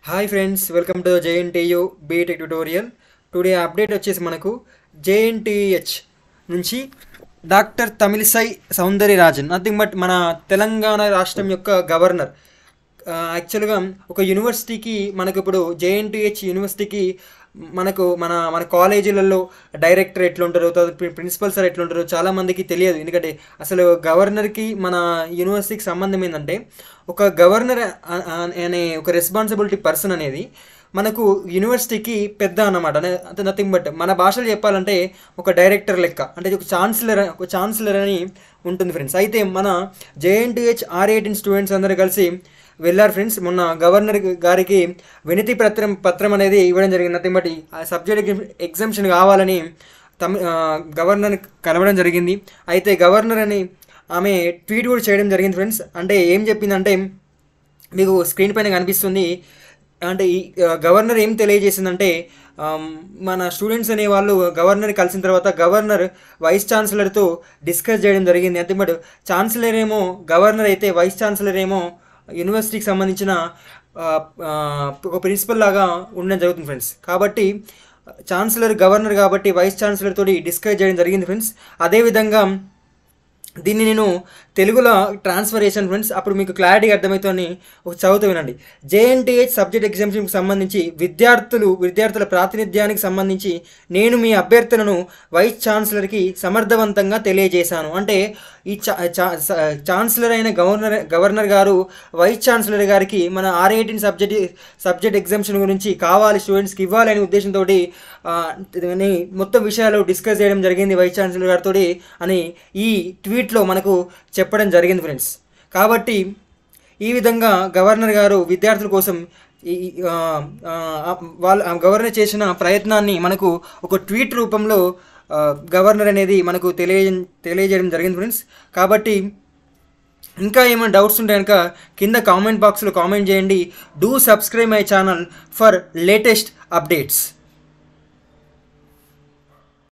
hi friends welcome to JNTU B Tech tutorial today update వచ్చేసి మనకు JNTH నుంచి doctor Tamilisai Soundararajan nothing but మన తెలంగాణ రాష్ట్రం యొక్క గవర్నర్ యాక్చువల్గా ఒక యూనివర్సిటీకి మనకు ఇప్పుడు జేఎన్టీహెచ్ యూనివర్సిటీకి మనకు మన మన కాలేజీలలో డైరెక్టర్ ఎట్లుంటారు తర్వాత ప్రిన్సిపల్ సార్ ఎట్లుంటారు చాలా మందికి తెలియదు ఎందుకంటే అసలు గవర్నర్కి మన యూనివర్సిటీకి సంబంధం ఏంటంటే ఒక గవర్నర్ అ- అ- అనే ఒక రెస్పాన్సిబిలిటీ పర్సన్ అనేది మనకు యూనివర్సిటీకి పెద్ద అన్నమాట అంటే నథింగ్ బట్ మన భాషలో చెప్పాలంటే ఒక డైరెక్టర్ లెక్క అంటే ఒక ఛాన్సలర్ ఒక ఛాన్సలర్ అని ఉంటుంది ఫ్రెండ్స్ అయితే మన జేఎన్టీహెచ్ ఆర్ ఎయిటీన్ స్టూడెంట్స్ అందరూ కలిసి వెళ్ళారు ఫ్రెండ్స్ మొన్న గవర్నర్ గారికి వినతి పత్రం పత్రం అనేది ఇవ్వడం జరిగింది నథింగ్ బట్ ఆ సబ్జెక్ట్ ఎగ్జామ్షన్ కావాలని తమి ఆ, గవర్నర్ కలవడం జరిగింది అయితే గవర్నర్ అని ఆమె ట్వీట్ కూడా చేయడం జరిగింది ఫ్రెండ్స్ అంటే ఏం చెప్పిందంటే మీకు స్క్రీన్ పైన కనిపిస్తుంది అంటే ఈ ఆ, గవర్నర్ ఏం తెలియజేసిందంటే ఆమ్, మన స్టూడెంట్స్ అనే వాళ్ళు గవర్నర్ కలిసిన తర్వాత గవర్నర్ వైస్ ఛాన్సలర్తో డిస్కస్ చేయడం జరిగింది అంతే బట్ ఛాన్సలర్ ఏమో గవర్నర్ అయితే వైస్ ఛాన్సలర్ ఏమో యూనివర్సిటీకి సంబంధించిన ఆ, ఆ, ఒక ప్రిన్సిపల్ లాగా ఉండడం జరుగుతుంది ఫ్రెండ్స్ కాబట్టి ఛాన్సలర్ గవర్నర్ కాబట్టి వైస్ ఛాన్సలర్ తోటి డిస్కస్ చేయడం జరిగింది ఫ్రెండ్స్ అదేవిధంగా దీన్ని నేను తెలుగులో ట్రాన్స్ఫర్ చేశాను ఫ్రెండ్స్ అప్పుడు మీకు క్లారిటీ అర్థమవుతుందని ఒక చదువుతూ వినండి జేఎన్టీహెచ్ సబ్జెక్ట్ ఎగ్జామ్షన్కి సంబంధించి విద్యార్థులు విద్యార్థుల ప్రాతినిధ్యానికి సంబంధించి నేను మీ అభ్యర్థులను వైస్ ఛాన్సలర్కి సమర్థవంతంగా తెలియజేశాను అంటే ఈ చా చా- స- ఛాన్సలర్ అయిన గవర్నర్ గవర్నర్ గారు వైస్ ఛాన్సలర్ గారికి మన R eighteen subject subject exemption గురించి కావాలి స్టూడెంట్స్కి ఇవ్వాలి అనే ఉద్దేశంతో మొత్తం విషయాలు డిస్కస్ చేయడం జరిగింది వైస్ ఛాన్సలర్ గారితో అని ఈ ట్వీట్లో మనకు చెప్పడం జరిగింది ఫ్రెండ్స్ కాబట్టి ఈ విధంగా గవర్నర్ గారు విద్యార్థుల కోసం ఈ ఈ, ఆ, ఆ, వాళ్ళ ఆ గవర్నర్ చేసిన ప్రయత్నాన్ని మనకు ఒక ట్వీట్ రూపంలో ఆ, గవర్నర్ అనేది మనకు తెలియ తెలియజేయడం జరిగింది ఫ్రెండ్స్ కాబట్టి ఇంకా ఏమైనా డౌట్స్ ఉంటే కనుక కింద కామెంట్ బాక్స్లో కామెంట్ చేయండి do subscribe my channel for latest updates